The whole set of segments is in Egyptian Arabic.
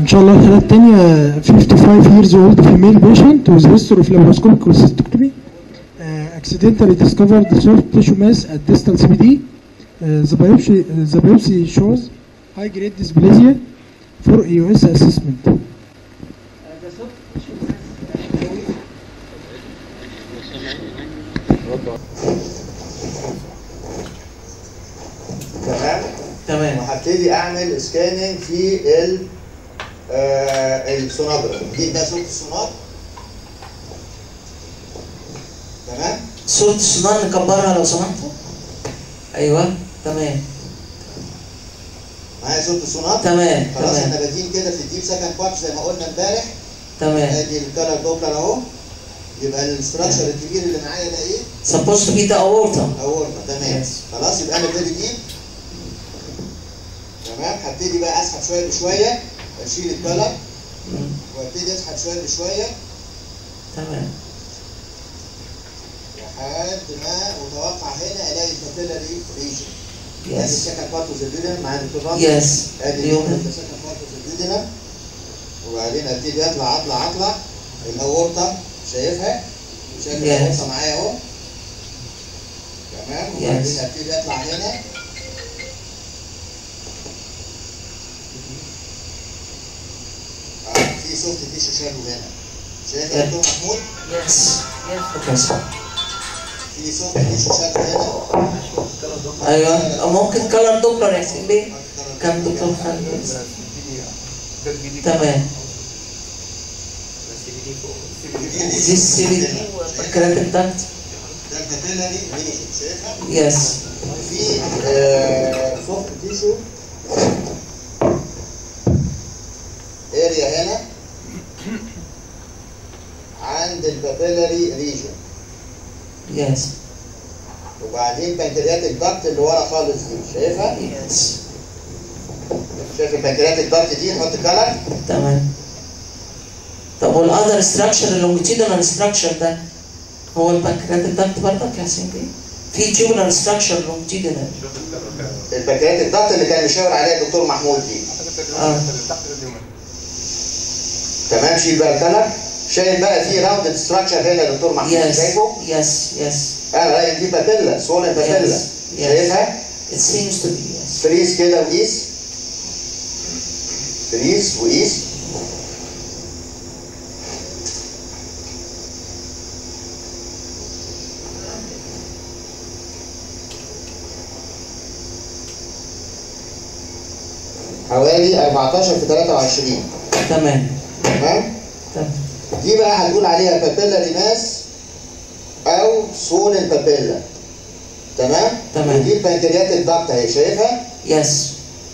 ان شاء الله الحالة التانية 55 years old female patient with history of laparoscopic cholecystectomy uh, accidentally discovered soft tissue mass at distal CBD uh, the biopsy the biopsy shows high grade dysplasia for EOS assessment تمام تمام وهبتدي اعمل سكاننج في ال آه السونوجراف دي ده صوت السونار تمام صورة السونار نكبرها لو سمحتوا ايوه تمام معايا صوت السونار تمام خلاص تمام احنا بادئين كده في الديب سكند بارت زي ما قلنا امبارح تمام ادي الكلر دوبلر اهو يبقى الاستراكشر الكبير اللي معايا ده ايه؟ supposed to be the aorta اورطه تمام Yes. خلاص يبقى انا فيري ديب تمام هبتدي بقى اسحب شويه بشويه اشيل الكلر مم. وابتدي اسحب شويه بشويه تمام لحد ما متوقع هنا الاقي الكابيلاري ريجن ادي يس السكند بارت اوف الديودينم مع الانتظام يس ادي اليوم السكند بارت اوف الديودينم وبعدين ابتدي اطلع اطلع اطلع الاورطه شايفها شايف Yes. الاورطه معايا اهو تمام وبعدين Yes. ابتدي اطلع هنا اه في سوفت تيشو شادو هنا شايف يا Yeah. دكتور محمود يس يس في سوفت تيشو شادو هنا ايوه ممكن كلر دوبلر يا حسين بيه كان دكتور خالد تمام دي السي بي دي والكلام التالت ده الكابيلاري ريجن شايفها يس في آه، سوفت تيشو اريا هنا عند البابيلاري ريجن يس وبعدين بنكرياتيك دكت اللي ورا خالص دي شايفها؟ يس شايف البنكرياتيك دكت دي نحط كلر تمام طب والاذر ستراكشر اللونجيتيودنال ستراكشر ده هو البنكرياتيك داكت برضك يا حسين بيه في تيوبولار ستراكشر لونجيتيودنال البنكرياتيك دكت اللي كان مشاور عليها الدكتور محمود دي اه تمام شيل بقى الكلر شايف بقى في راوندد ستراكشر هنا يا دكتور محمود يس شايفه؟ يس يس انا رايي دي بابيلا سولن بابيلا Yes. Yes. شايفها؟ it seems to be yes فريز كده وقيس فريز وقيس حوالي 14 في 23 تمام تمام تمام دي بقى هنقول عليها بابيلا ريماس او سون البابيلا تمام تمام. ودي البنكرياتيك داكت اهي شايفها يس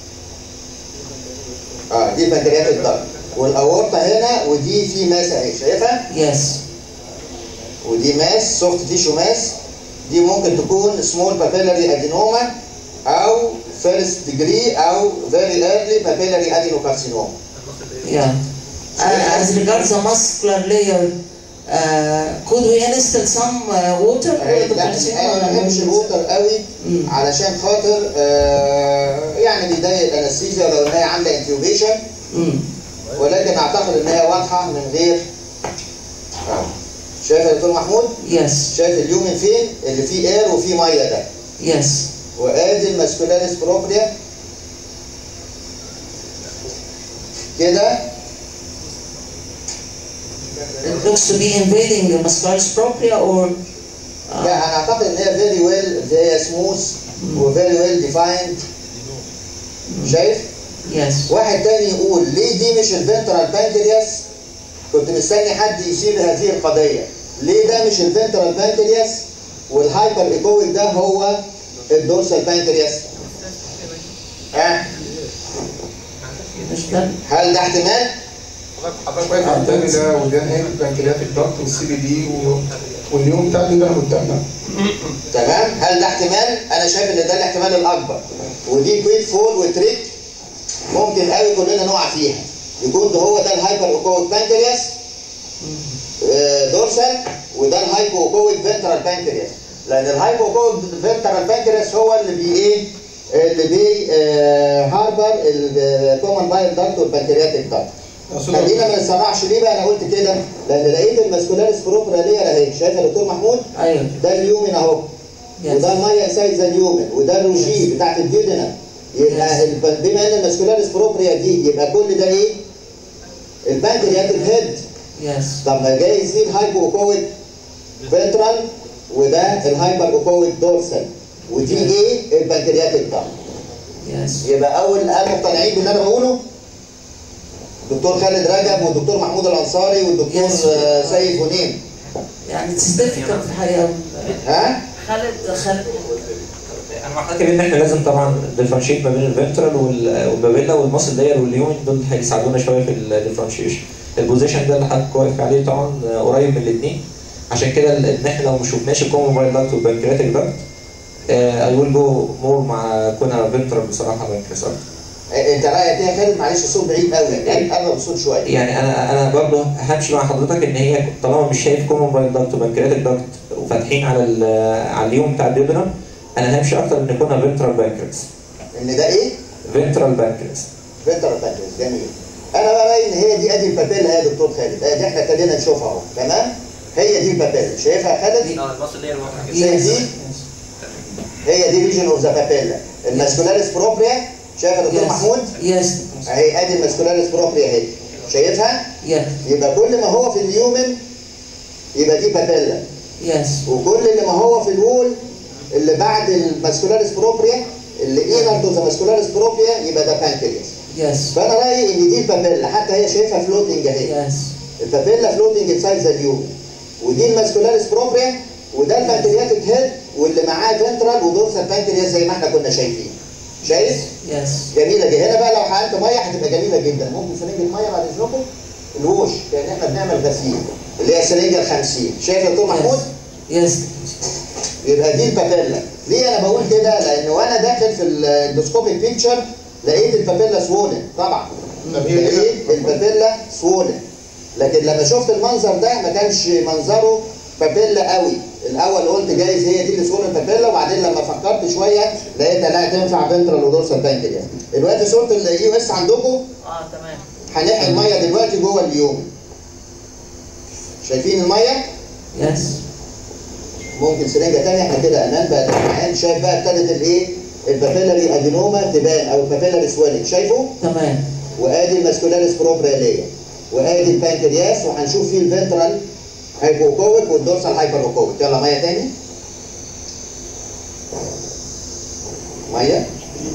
اه دي البنكرياتيك داكت والاورطه هنا ودي في ماس اهي شايفها يس ودي ماس سوفت تيشو ماس دي ممكن تكون سمول بابيلاري ادينوما او فيرست ديجري او فيري ايرلي بابيلاري ادينوكارسينوما yeah uh, as regards the muscular layer uh, could we instill some uh, water لا انا ما بحبش الووتر قوي مم. علشان خاطر آه يعني بيضايق الانستيزيا لو ان هي عامله انتيوبيشن مم. ولكن اعتقد ان هي واضحه من غير آه. شايف يا دكتور محمود يس شايف اليومن فين اللي فيه اير وفيه ميه ده يس وادي الماسكولاريس بروبريا كده it looks to be invading the muscularis propria or uh, لا انا اعتقد ان هي فيري ويل هي سموث وفيري ويل ديفايند شايف yes واحد تاني يقول ليه دي مش الفنترال بانكرياس كنت مستني حد يشيل هذه القضيه ليه ده مش الفنترال بانكرياس والهايبر ايكويك ده هو الدورسال بانكرياس ها مش ده هل ده احتمال حضرتك واقف على التاني ده وده هنا البنكرياتيك ضغط والسي بي دي و- واليوم بتاعتي ده قدامنا تمام هل ده احتمال انا شايف ان ده الاحتمال الاكبر ودي كويك فول وتريك ممكن قوي كلنا نقع فيها يكون ده هو ده الهايبر اوكويك بانكرياس آه، دورسال وده الهايبو اوكويك فنترال بانكرياس لان الهايبو اوكويك فنترال بانكرياس هو اللي بي ايه اللي بي آه، هاربر الكومن بايل داكت والبنكرياتيك داكت خلينا ما نسرعش ليه بقى انا قلت كده لان لقيت الماسكولاريس بروبرا لير اهي شايف يا دكتور محمود ايوه ده اليومن اهو Yes. وده الميه انسايد ذا اليومن وده الروشي بتاعت الديودنا يبقى Yes. الب- بما ان الماسكولاريس بروبريا دي يبقى كل ده ايه؟ البنكرياتيك هيد يس طب ما جايز دي الهايبو اوكويد فنترال وده الهايبر اوكويد دورسال ودي ايه؟ البنكرياتيك ده يس يبقى اول هل مقتنعين باللي انا بقوله؟ دكتور خالد رجب والدكتور محمود الانصاري والدكتور Yes. آه، سيد غنيم يعني تستفكر في الحقيقه ها؟ خالد خالد انا مع حضرتك ان احنا لازم طبعا ديفرنشيت ما بين الفنترال وال- والبابيلا والماسل لاير والليومن دول هيساعدونا شويه في الديفرنشيشن البوزيشن ده اللي حضرتك واقف عليه طبعا قريب من الاثنين عشان كده ال- ان احنا لو ما شفناش الكومن بايل داكت والبنكرياتيك داكت اي ويل جو مور مع كونها فنترال بصراحه بنكرياس اكتر آه، انت رايك ايه يا خالد معلش الصوت بعيد قوي يعني قرب الصوت شويه يعني انا انا برضه همشي مع حضرتك ان هي طالما مش شايف كومن بايل داكت وبنكرياتيك داكت وفاتحين على ال- على اليوم بتاع الديودنم انا همشي اكتر ان كونها فنترال بانكرياس ان ده ايه؟ فنترال بانكرياس فيترا بانكرياس جميل انا بقى باين ان هي دي ادي البابيلا يا دكتور خالد آه، دي احنا ابتدينا نشوفها اهو تمام؟ هي دي البابيلا شايفها يا خالد؟ اه المصل اللي هي الواحده كده زي يس دي هي دي ريجن اوف ذا بابيلا الماسكولاريس بروبريا شايف يا دكتور محمود؟ يس اهي ادي الماسكولاريس بروبريا اهي شايفها؟ يس يبقى كل ما هو في اليومن يبقى دي بابيلا يس وكل اللي ما هو في الوول اللي بعد الماسكولاريس بروبريا اللي انر تو ذا ماسكولاريس بروبريا يبقى ده بانكرياس يس فانا رايي ان دي البابيلا حتى هي شايفها فلوتنج اهي يس البابيلا فلوتنج انسايد ذا اليومن ودي الماسكولاريس بروبريا وده البنكرياتيك هيد واللي معاه فنترال ودورسال بانكرياس زي ما احنا كنا شايفين شايف؟ يس جميله دي هنا بقى لو حقنت ميه هتبقى جميله جدا ممكن سرنجه ميه بعد اذنكم الوش كان احنا بنعمل غسيل اللي هي سرنجه ال 50 شايف يا دكتور محمود؟ يس يبقى دي البابيلا ليه انا بقول كده لان وانا داخل في الاندوسكوبيك بيكتشر لقيت البابيلا سوولن طبعا طب هي كده لقيت البابيلا سوولن لكن لما شفت المنظر ده ما كانش منظره بابيلا قوي الاول قلت جايز هي دي اللي سوولن بابيلا وبعدين لما فكرت شويه لقيتها لا تنفع فنترال ودورسال بانكرياس دلوقتي صوره الاي او اس عندكم اه تمام هنحقن الميه دلوقتي جوه اليوم شايفين الميه يس ممكن سرنجه تانية احنا كده امان بقى العين شايف بقى ابتدت الايه البابيلاري ادينوما تبان او البابيلاري سويلنج شايفه تمام وادي الماسكولاريس بروبرياليه وادي البانكرياس وهنشوف فيه الفنترال هايبوكويك والدورسال هايبروكويك يلا ميه تاني ميه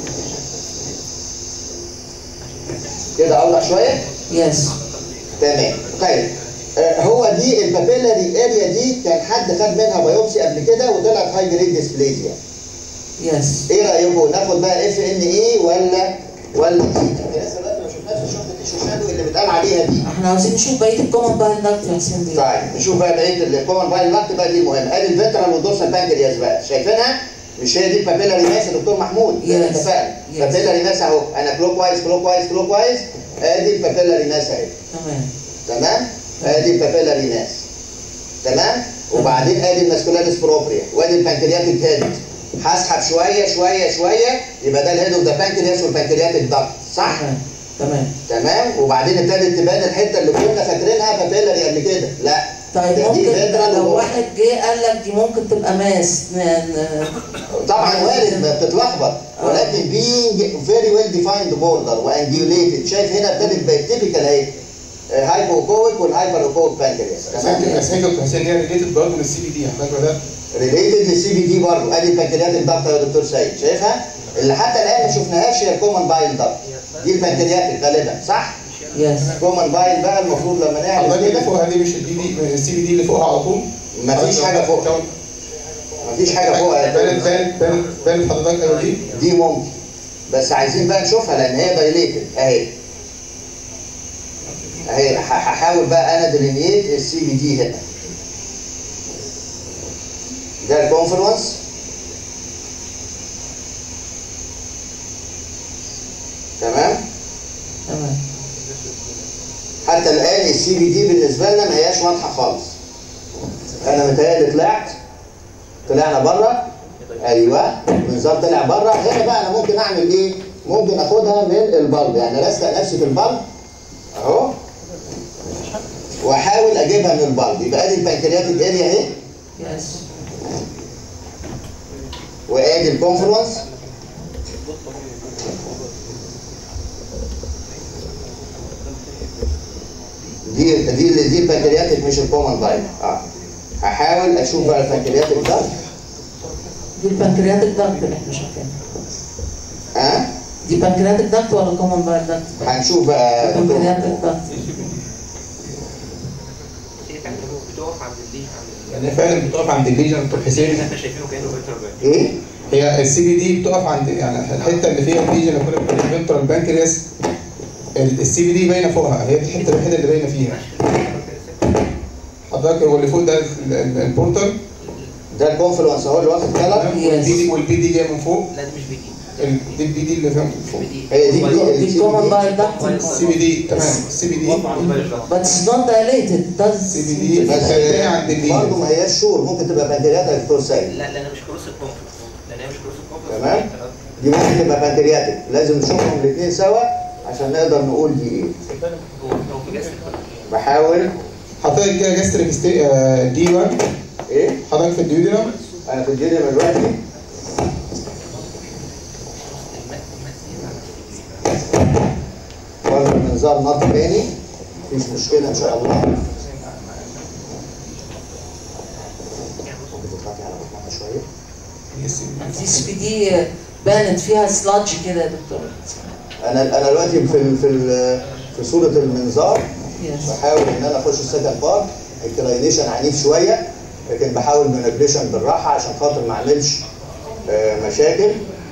كده اوضح شويه يس تمام طيب آه، هو دي البابيلاري اريا دي كان حد خد منها بايوبسي قبل كده وطلعت هاي جريد ديسبليزيا يس ايه رايكم ناخد بقى اف ان اي ولا ولا اي لسه دلوقتي ما شفناش شفت الشوشادو اللي بيتقال عليها دي احنا عاوزين نشوف بقيه الكومن باين داكت يا حسين بيه طيب نشوف بقى بقيه الكومن باين لاكت بقى دي المهمه ادي الفنترال والدورسال بانكرياس بقى شايفينها مش هي دي البابيلاري ماس يا دكتور محمود زي ما Yes. اتفقنا Yes. بابيلاري ماس اهو انا كلوك وايز كلوك وايز كلوك وايز ادي البابيلاري ماس اهي تمام تمام ادي البابيلاري ماس تمام وبعدين ادي الماسكولاريس بروبريا وادي البنكرياتيك هيد هسحب شويه شويه شويه يبقى ده الهيد اوف ذا بانكرياس والبنكرياتيك دكت صح تمام تمام تمام وبعدين ابتدت تبان الحته اللي كنا فاكرينها بابيلاري قبل كده لا طيب ده دي ممكن فنترال لو ودورسال. واحد جه قال لك دي ممكن تبقى ماس ن- ن- طبعا وارد ما بتتلخبط ولكن being very well defined border وانديوليتد شايف هنا ابتدت بقت تيبيكال اهي هايبوكويك والهايبروكويك بانكرياس بس تمام هي- بس هي دكتور حسين هي ريليتد برضه للسي بي دي احنا ده ريليتد للسي بي دي برضه ادي البنكرياتيك ضغط يا دكتور سيد شايفها اللي حتى الان ما شفناهاش هي الكومن بايل ضغط دي البنكرياتيك غالبا صح يس كومن بايل بقى المفروض لما نعمل حضرتك اللي كده فوقها دي مش الدي دي السي بي دي اللي فوقها على طول مفيش حاجه فوق مفيش حاجه فوقها بانت بانت بانت بانت حضرتك ايوه دي دي ممكن بس عايزين بقى نشوفها لان هي دايليتد اهي اهي ه- هحاول بقى انا ديلينيت السي بي دي هنا ده الكونفرنس تمام تمام حتى الان السي بي دي بالنسبه لنا ما هياش واضحه خالص انا متهيألي طلعت طلعنا بره ايوه النظام طلع بره هنا بقى انا ممكن اعمل ايه؟ ممكن اخدها من البلب يعني رستق نفسي في البلب اهو واحاول اجيبها من البلب يبقى ادي البنكرياتيك اريا اهي Yes. وادي الكونفرنس دي دي اللي دي البنكرياتيك مش الكومن بايل اه هحاول اشوف بقى البنكرياتيك ده دي البنكرياتيك داكت اللي احنا شايفينها. ها دي بنكرياتيك داكت ولا كومن بايل داكت؟ هنشوف بقى بنكرياتيك داكت. بتقف عند الليج عند يعني فعلا بتقف عند الليجن دكتور اللي حسين احنا شايفينه كانه فيتر ايه هي السي بي دي بتقف عند يعني الحته اللي فيها الليجن اللي كنا بنقول الفنترال بانكرياس السي بي دي باينه فوقها هي الحته الوحيده اللي باينه فيها حضرتك هو اللي فوق ده ال- ال- البورتال ده الكونفلونس اهو اللي واخد كلر والبي دي والبي دي جاي من فوق لا دي مش بي دي ال- دي البي دي اللي فوق فوق هي دي دي دي كومن بايل داكت. السي بي دي تمام السي بي دي But it's not dilated. It does. السي بي دي بس باينه عند برضه الليجن ما هياش شور ممكن تبقى بنكرياتيك كورسايل لا لان مش كروس الكونفرنس لان هي مش كروس الكونفرنس تمام دي ممكن تبقى بنكرياتيك لازم نشوفهم الاثنين سوا عشان نقدر نقول دي ايه هو في جسم بحاول حضرتك كده جاستريك دي 1 ايه حضرتك في الديودرم انا في الجيريا دلوقتي برضه المنظار نط تاني مفيش مشكله ان شاء الله ممكن تطلعي على بطنها شويه دي سي بي دي بانت فيها سلادج كده يا دكتور. انا انا دلوقتي في ال في ال في صوره المنظار Yes. بحاول ان انا اخش السكند بارت الكلاينيشن عنيف شويه لكن بحاول مانيبيوليشن بالراحه عشان خاطر ما اعملش آه، مشاكل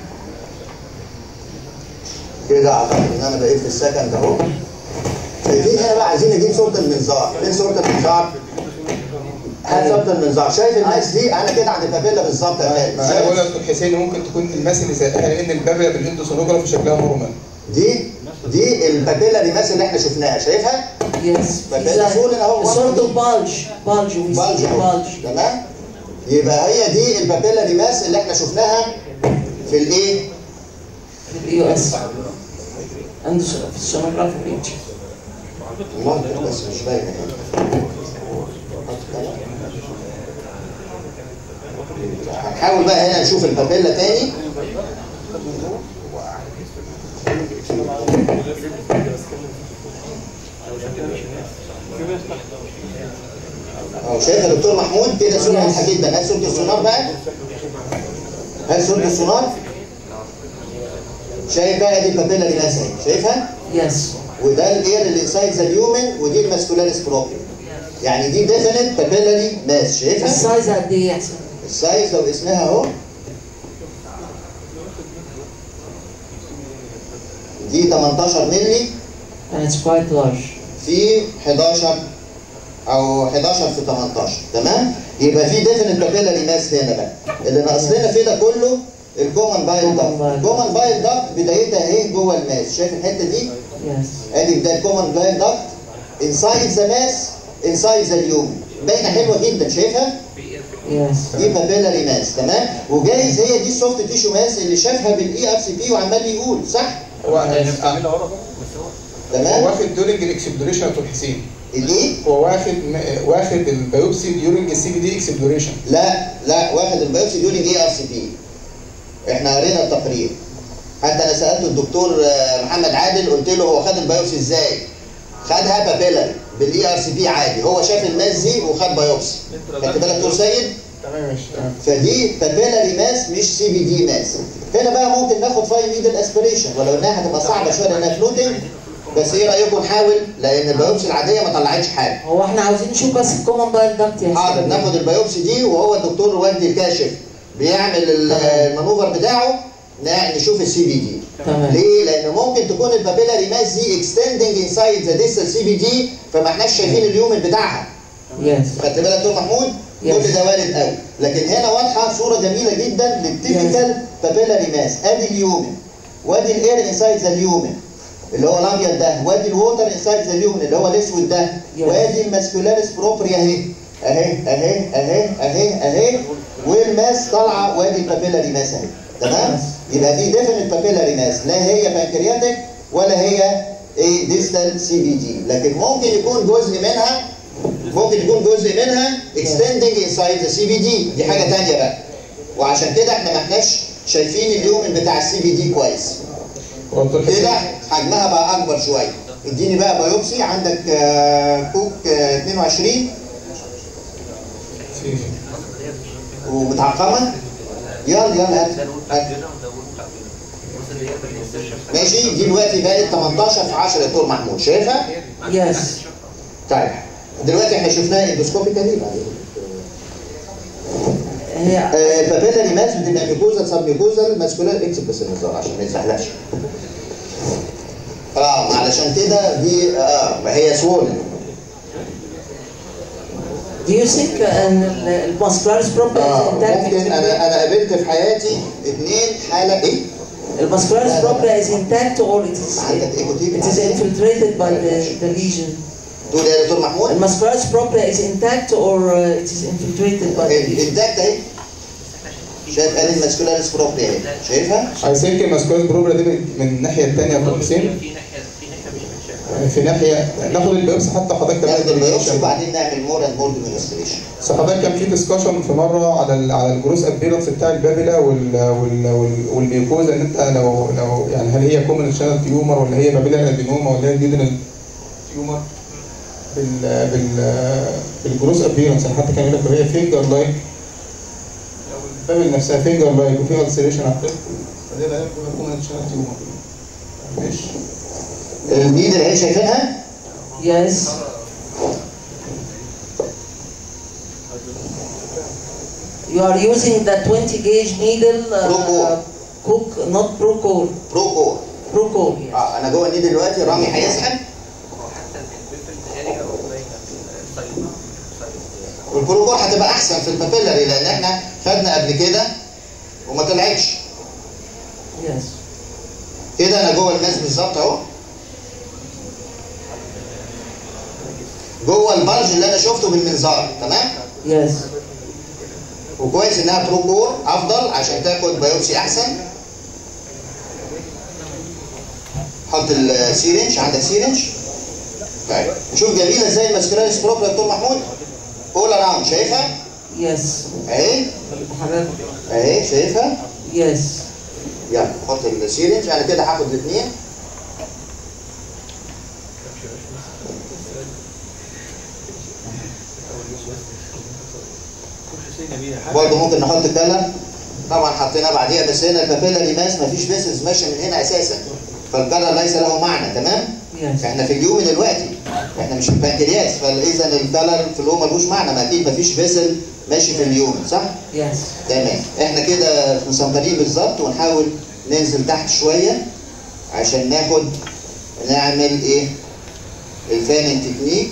كده اعتقد ان انا بقيت في السكند اهو شايفين هنا بقى عايزين نجيب صوره المنظار فين صوره المنظار؟ هات صوره المنظار شايف الناس دي انا كده عند البابيلا بالظبط يا خالد. ما انا بقول يا دكتور حسين ممكن تكون الماس اللي زقها لان البابيا بالاندوسونوجراف شكلها نورمال دي دي البابيلا ريماس اللي احنا شفناها شايفها؟ Yes. فبقيت فول هنا اهو sort of bulge. Bulge. We بالج see اهو bulge. تمام يبقى هي دي البابيلا ريماس اللي احنا شفناها في الايه في اليو اس. عنده في السونوجرافي ريتش. ممكن بس مش باينه هنا هنحاول بقى هنا نشوف البابيلا تاني اهو شايف يا دكتور محمود كده صوره واضحه جدا هات صوره السونار بقى هات صوره السونار شايف بقى دي البابيلا ريماس اهي شايفها؟ Yes. وده الاير اللي انسايد ذا اليومن ودي الماسكولاريس بروبري يعني دي ديفينيت بابيلاري ماس شايفها السايز قد ايه يحسن؟ السايز لو اسمها اهو دي 18 مللي And it's quite large. في 11 او 11 في 18 تمام يبقى في ديفينيت بابيلاري ماس هنا بقى اللي ناقص لنا فيه ده كله الكومن بايل Common داكت bile. الكومن بايل داكت بدايتها اهي جوه الماس شايف الحته دي Yes. ادي ده الكومن بايل داكت انسايد ذا ماس انسايد ذا اليوم باينه حلوه جدا شايفها Yes. دي بابيلاري ماس تمام وجايز هي دي السوفت تيشو ماس اللي شافها بالاي ار سي بي وعمال يقول صح هو هو تمام واخد دورنج الاكسبلوريشن يا دكتور حسين الايه هو واخد م- واخد البيوبسي ديورنج السي بي دي اكسبلوريشن لا لا واخد البيوبسي ديورنج اي ار سي بي احنا قرينا التقرير حتى انا سالت الدكتور آه، محمد عادل قلت له هو خد البيوبسي ازاي خدها بابيلاري بالاي ار سي بي عادي هو شاف الماس دي وخد بايوبسي خدت بالك دكتور سيد تمام ماشي تمام فدي بابيلاري ماس مش سي بي دي ماس هنا بقى ممكن ناخد فايل نيدل اسبريشن ولو انها هتبقى صعبه شويه لانها فلوتنج بس ايه رايكم نحاول لان البيوبسي العاديه ما طلعتش حاجه هو احنا عاوزين نشوف بس الكومن بايل داكت يا حاضر حسن. ناخد البيوبسي دي وهو الدكتور وجدي الكاشف بيعمل ال- المانوفر بتاعه نا- نشوف السي بي دي تمام. ليه؟ لان ممكن تكون البابيلاري ماس دي اكستندنج انسايد ذا ديستال سي بي دي فما احناش شايفين اليومن بتاعها Yes. خدت بالك دكتور محمود؟ Yes. كل ده وارد قوي لكن هنا واضحه صوره جميله جدا للتيبيكال بابيلاري ماس ادي اليومن وادي الاير انسايد ذا اليومن اللي هو الابيض ده وادي الووتر انسايد ذا اليومن اللي هو الاسود ده Yes. وادي الماسكولاريس بروبري اهي اهي اهي اهي اهي اهي والماس طالعه وادي البابيلاري ماس اهي تمام؟ يبقى دي ديفينيت بابيلاري ماس لا هي بانكرياتيك ولا هي ايه ديستال سي بي دي لكن ممكن يكون جزء منها ممكن يكون جزء منها extending inside the CBD دي حاجه ثانيه بقى وعشان كده احنا ما احناش شايفين اليومن بتاع السي بي دي كويس هو دكتور كده حسين حجمها بقى اكبر شويه اديني بقى بايوبسي عندك آه، كوك آه، 22 في ومتعقمه يلا يلا هات هات ماشي دي دلوقتي بقت 18 في 10 يا دكتور محمود شايفها؟ Yes. طيب دلوقتي احنا شفناها اندوسكوبيكالي هي آه، البابيلا ماس بتبقى ميكوزا سب ميكوزا ماسكولار اكتب بس النظام عشان ما يتزحلقش اه علشان كده دي اه هي سوولن Do you think ان الماسكولاريس بروبر اه is intact? ممكن انا انا قابلت في حياتي اثنين حاله ايه؟ الماسكولاريس بروبر is intact or it is عندك ايكوتيب it is infiltrated by the, the lesion? تقول يا دكتور محمود الماسكولاريس بروبر is intact or uh, it is infiltrated by the lesion? الانتاكت اهي شايف ادي الماسكولاريس بروبري اهي شايفها؟ اي ثينك الماسكولاس بروبرا دي من الناحيه الثانيه يا دكتور حسين في ناحيه في ناحيه مش متشافه في ناحيه ناخد البيوبسي حتى حضرتك ناخد تعمل البيوبسي delineation. وبعدين نعمل مور اند مور ديمونستريشن بس حضرتك كان في ديسكشن في مره على ال على الجروس ابيرنس بتاع البابيلا وال وال وال والميوكوزا ان انت لو لو يعني هل هي كومن شانل تيومر ولا هي بابيلا ادينوما ولا هي جدن تيومر بال بال بالجروس ابيرنس يعني حتى كان يقول لك لو هي فينجر لايك لو البابل نفسها فينجر لايك وفيها السيريشن على الطفل فدي غالبا بتبقى كومن شانل تيومر مش النيد اللي هي شايفينها Yes. You are using the 20 gauge needle. Uh, cook, not Procore. بروكور Procore. Yes. اه انا جوه النيد دلوقتي رامي هيسحب هو حتى البيفل اريا باينه السايد والبروكور هتبقى احسن في البابيلاري لان احنا خدنا قبل كده وما طلعتش Yes. كده انا جوه الماس بالظبط اهو جوه البلج اللي انا شفته بالمنظار تمام Yes. وكويس انها بروكور افضل عشان تاخد بايوبسي احسن حط السيرنج عندك سيرنج طيب شوف جميله ازاي الماسكولاريس بروبر يا دكتور محمود اول اراوند شايفها Yes. اهي حضرتك. اهي شايفها Yes. يلا حط السيرنج انا كده هاخد الاثنين برضه ممكن نحط كلر طبعا حطيناه بعديها بس هنا البابيلا ماس مفيش بيسز ماشيه من هنا اساسا فالكلر ليس له معنى تمام Yes. احنا في اليوم دلوقتي احنا مش في البنكرياس فاذا الكلر في اليوم ملوش معنى ما اكيد مفيش فيسل ماشي في اليوم صح؟ Yes. تمام احنا كده مسمطرين بالظبط ونحاول ننزل تحت شويه عشان ناخد نعمل ايه الفانين تكنيك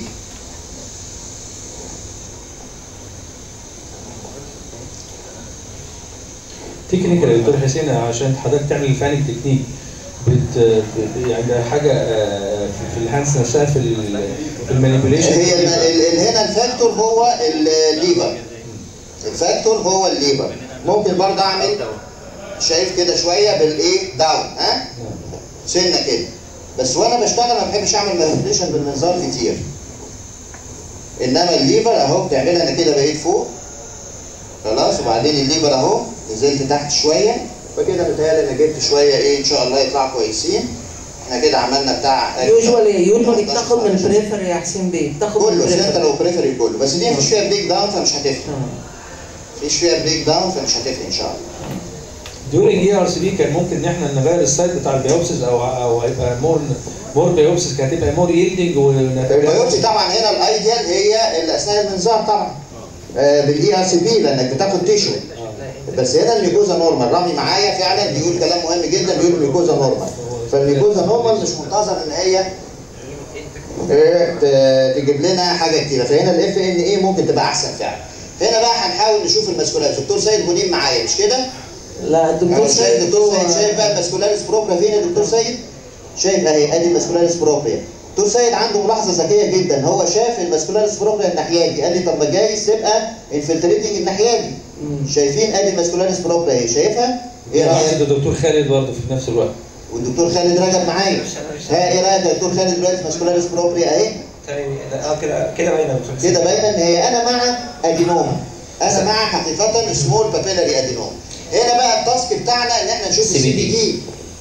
تكنيكال يا دكتور حسين عشان حضرتك تعمل الفانيك تكنيك بت ب- يعني ده حاجه آه، في- في الهاندز نفسها في ال- في المانيبيوليشن هي ال- ال- ال- هنا الفاكتور هو الليبر الفاكتور هو الليبر ممكن برضه اعمل شايف كده شويه بالايه داون ها سنه كده بس وانا بشتغل ما بحبش اعمل مانيبيوليشن بالمنظار كتير انما الليفر اهو بتعملها انا كده بقيت فوق خلاص وبعدين الليفر اهو نزلت تحت شويه فكده متهيألي انا جبت شويه ايه ان شاء الله يطلعوا كويسين احنا كده عملنا بتاع Usually usually بتاخد من البريفري يا حسين بيه بتاخد من كله البريفري. سنتر وبريفري كله بس دي مفيش فيها بريك داون فمش هتفرق آه. مفيش فيها بريك داون فمش هتفرق ان شاء الله ديورنج اي ار سي بي كان ممكن ان احنا نغير السايت بتاع البيوبسيس او او هيبقى مور مور بيوبسيس كانت هتبقى مور يلدنج البيوبسي طبعا هنا الايديال هي اللي اثناء المنظار طبعا آه بالاي ار سي بي لانك بتاخد تيشو بس هنا الميكوزا نورمال رامي معايا فعلا بيقول كلام مهم جدا بيقول الميكوزا نورمال فالميكوزا نورمال مش منتظر ان هي آه، ت- تجيب لنا حاجه كتيره فهنا الاف ان اي ممكن تبقى احسن فعلا هنا بقى هنحاول نشوف الماسكولاريس دكتور سيد غنيم معايا مش كده؟ لا الدكتور اهو شايف سيد دكتور هو- سيد شايف بقى الماسكولاريس بروبرا فين يا دكتور سيد؟ شايف اهي ادي الماسكولاريس بروبرا دكتور سيد عنده ملاحظه ذكيه جدا هو شاف الماسكولاريس بروبرا الناحيه دي قال لي طب ما جايز تبقى انفلتريتنج الناحيه دي مم. شايفين ادي الماسكولاريس بروبرا اهي شايفها؟ ايه رايك؟ ده دكتور خالد برضه في نفس الوقت والدكتور خالد رجب معايا ها ايه رايك يا دكتور خالد دلوقتي ماسكولاريس بروبريا اهي تاني اه كده كده باينه كده باينه ان هي انا مع ادينوما انا مع حقيقه سمول بابيلاري ادينوما هنا بقى التاسك بتاعنا ان احنا نشوف السي بي دي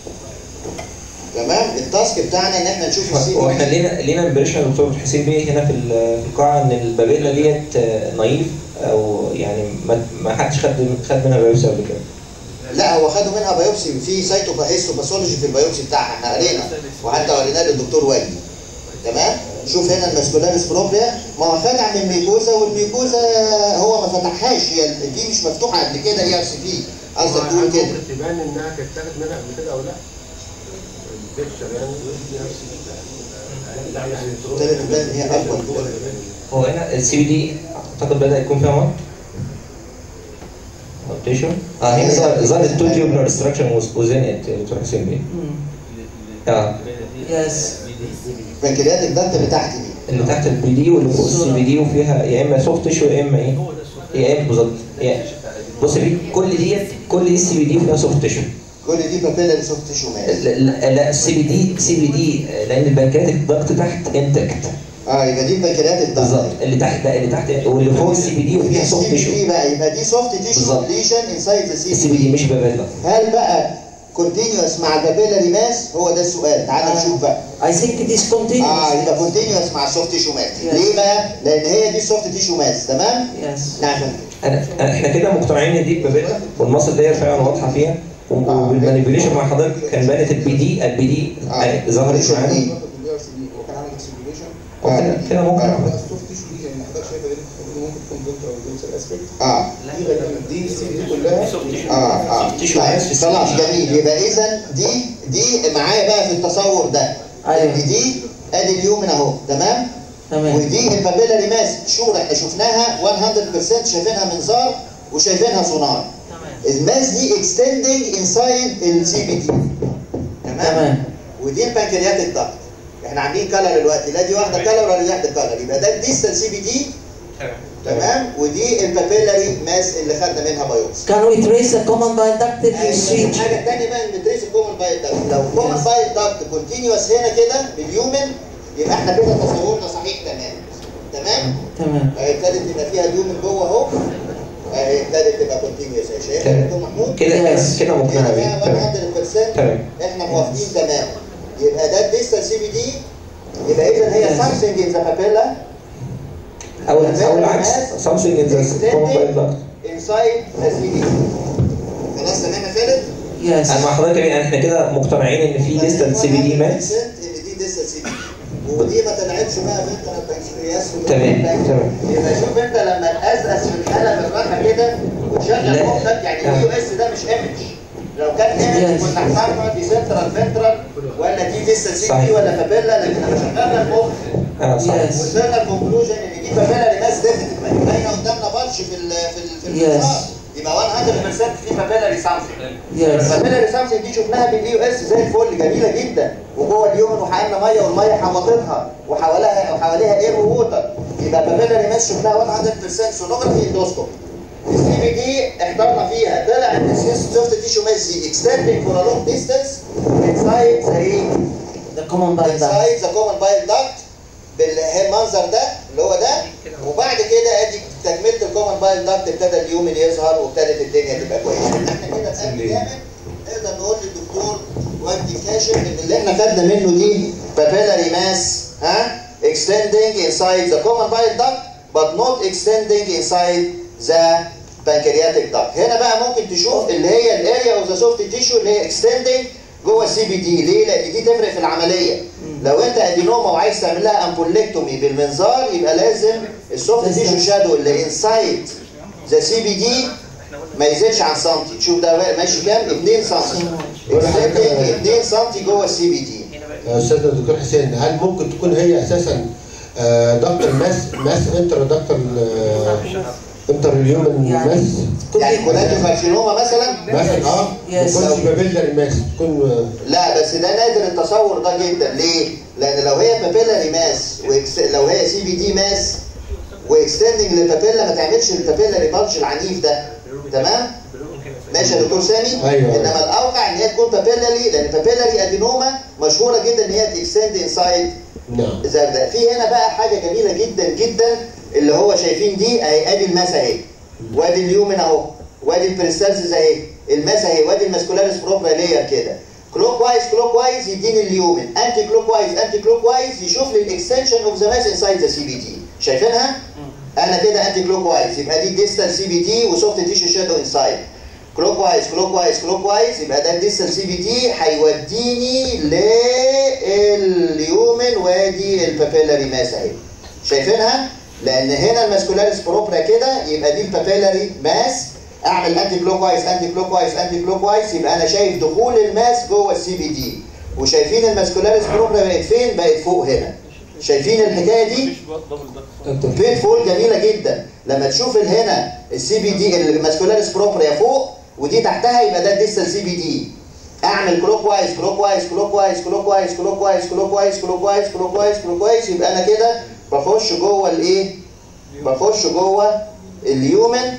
تمام التاسك بتاعنا ان احنا نشوف السي هو بي احنا دي لينا لينا امبريشن يا دكتور حسين بيه هنا في ال- في القاعه ان البابيلا ديت آه، نايف او يعني ما ما حدش خد خد منها بايوسي قبل كده لا هو خدوا منها بايوبسي في سايتوباثولوجي في البايوبسي بتاعها احنا قرينا وحتى وريناه للدكتور وائل تمام شوف هنا الماسكولاريس بروبريا ما هو فتح من الميكوزا والميكوزا هو ما فتحهاش هي دي مش مفتوحه قبل كده هي سي في قصدك تقول كده ممكن تبان انها كانت تاخد منها قبل كده او لا؟ البيكتشر يعني لا يعني ابتدت تبان ان هي اكبر هو هنا السي بي دي اعتقد بدا يكون فيها مط او تيشو اه هنا ظهر ظهر التو تيوبلر ستراكشر وزنت يا دكتور حسين بيه اه يس البنكرياتيك دكت اللي تحت دي اللي تحت البي دي واللي فوق السي بي دي وفيها يا اما سوفت تيشو يا اما ايه؟ يا اما بالظبط يا- بص بيه كل ديت كل دي السي بي دي فيها سوفت تيشو كل دي بابيلاري سوفت تيشو ماس لا لا لا السي بي دي سي بي دي لان البنكرياتيك ضغط تحت انتكت اه يبقى دي البنكرياتيك دكت بالظبط اللي تحت ده اللي تحت واللي فوق السي بي دي وفيها سوفت السي تيشو بي دي بقى يبقى دي سوفت تيشو بالظبط. ليشن انسايد ذا سي السي بي دي مش بابيلا هل بقى كونتينيوس مع البابيلاري ماس هو ده السؤال تعال آه. نشوف بقى I think it is continuous. اه يبقى كونتينيوس مع السوفت تيشو ماس Yes. ليه بقى؟ لان هي دي السوفت تيشو ماس تمام؟ Yes. نعم انا أنا- احنا كده مقتنعين ان دي بابيلا والمصل ديت فعلا واضحه فيها و- آه. وبالمانيبيوليشن مع حضرتك كان بانت البي دي البي دي آه. ظهرت شوف معانا دي. وكان عامل اكسبلوريشن وكده كده ممكن آه. السوفت تيشو دي يعني حضرتك شايفه دي ممكن تكون دونتر او دونتر اسبكت اه دي غالبا دي السي دي كلها اه اه تيشو طيب، ماس في خلاص السي دي. جميل يبقى اذا دي دي معايا بقى في التصور ده أيوة. ان دي ادي اليومن اهو تمام؟ تمام. ودي البابيلاري ماس شور احنا شفناها 100% شايفينها منظار وشايفينها سونار الماس دي اكستندنج انسايد السي بي دي تمام تمام. ودي البنكرياتيك دكت احنا عاملين كلر دلوقتي لا دي واحده كلر ولا دي واحده كلر يبقى ده الديستال سي بي دي تمام ودي البابيلاري ماس اللي خدنا منها بايوبسي Can we trace the common bile duct if you switch? الحاجه الثانيه بقى ان ندرس الكومن بايل داكت لو الكومن بايل داكت كونتينيوس هنا كده باليومن يبقى احنا كده تصورنا صحيح تمام تمام تمام. اهي ابتدت يبقى فيها اليومن جوه اهو اهي ابتدت تبقى كونتينيوس اهي شايف يا دكتور محمود كده كده Yes. كده مقتنع هنا بيه بقى تمام 100% تمام احنا موافقين تمام يبقى ده الديستال سي بي دي يبقى اذا هي Yes. سامسونج ان ذا بابيلا او او العكس something in the common duct انسايد ذا سي بي دي خلاص تمام يا خالد؟ Yes. انا مع حضرتك يعني احنا كده مقتنعين ان في ديستال سي بي دي ماس ان دي ديستال سي بي دي ودي ما طلعتش بقى فنترال بنكرياس تمام، تمام. يبقى شوف انت لما تقزقز في الحاله بالراحه كده وتشغل لا. مخك يعني آه. اليو اس ده مش ايمج لو كان ايمج Yes. كنا اخترنا دي سنترال فنترال ولا دي ديستال سي بي صحيح. دي ولا فابيلا لكن لما شغلنا المخ اه صح Yes. وصلنا الكونكلوجن ان دي فابيلا ريماس ديفينيت باينه قدامنا بلش في ال في ال في Yes. المسار. يبقى 100% في فابيلا ريسامسونج Yes. الفاميليا ريسامسونج دي شفناها بالاي او اس زي الفل جميله جدا وجوه اليومن وحققنا ميه والميه حوطتها وحواليها وحواليها اير ووتر يبقى الفاميليا ريماس شفناها 100% سونوجرافي اندوسكوبي السي بي دي احترنا فيها طلع ان السوفت تيشو ماس دي اكستندنج فور ا لونج ديستانس انسايد ذا ايه؟ The common bile duct. انسايد ذا كومن بايل داكت بالمنظر ده اللي هو ده وبعد كده ادي تكمله الكومن بايل داكت ابتدى اليومن يظهر وابتدت الدنيا تبقى كويسه احنا كده بقى جامد نقدر نقول للدكتور وجدي كاشف ان اللي احنا خدنا منه دي بابيلاري ماس ها extending inside the common bile duct but not extending inside the pancreatic duct هنا بقى ممكن تشوف اللي هي الاريا اوف ذا سوفت تيشو اللي هي extending جوه السي بي دي ليه؟ لان دي تفرق في العمليه لو انت ادينوما وعايز تعمل لها امبوليكتومي بالمنظار يبقى لازم السوفت تيشو شادو اللي انسايد ذا سي بي دي ما يزيدش عن سنتي تشوف ده ماشي كام 2 سنتي extending 2 سنتي جوه السي بي دي يا استاذنا الدكتور حسين هل ممكن تكون هي اساسا آه، دكتور ماس ماس انتر دكتور انتر اليومن يعني ماس يعني كولاتو كارسينوما مثلا مثلا اه ما Yes. تكونش بابيلر ماس تكون آه، لا بس ده نادر التصور ده جدا ليه؟ لان لو هي بابيلاري ماس وإكس... لو هي سي بي دي ماس واكستندنج للبابيلا ما تعملش البابيلاري بلج العنيف ده تمام؟ ماشي يا دكتور سامي أيوة. انما الاوقع ان هي تكون بابيلاري لان بابيلاري ادينوما مشهوره جدا ان هي تكستند انسايد نعم زي ده في هنا بقى حاجه جميله جدا جدا اللي هو شايفين دي اهي ادي الماس اهي وادي اليومن اهو وادي البريستالسيس اهي الماس اهي وادي الماسكولاريس بروبرا لاير كده كلوك وايز كلوك وايز يديني اليومن انتي كلوك وايز انتي كلوك وايز يشوف لي الاكستنشن اوف ذا ماس انسايد ذا سي بي دي شايفينها؟ انا كده انتي كلوك وايز يبقى دي ديستال سي بي دي وسوفت تيشو شادو انسايد كلوك وايز كلوك وايز كلوك وايز يبقى ده الديستال سي بي دي هيوديني لليومن وادي البابيلاري ماس اهي شايفينها؟ لان هنا الماسكولاريس بروبرا كده يبقى دي البابيلاري ماس اعمل انتي كلوك وايز انتي كلوك وايز انتي كلوك وايز يبقى انا شايف دخول الماس جوه السي بي دي وشايفين الماسكولاريس بروبرا بقت فين؟ بقت فوق هنا شايفين الحكايه دي؟ بيت فول جميله جدا لما تشوف هنا السي بي دي الماسكولاريس بروبريا فوق ودي تحتها يبقى ده الديستال سي بي دي اعمل كلوك وايز كلوك وايز كلوك وايز كلوك وايز كلوك وايز كلوك وايز كلوك وايز كلوك وايز كلوك وايز يبقى انا كده بخش جوه الايه بخش جوه اليومن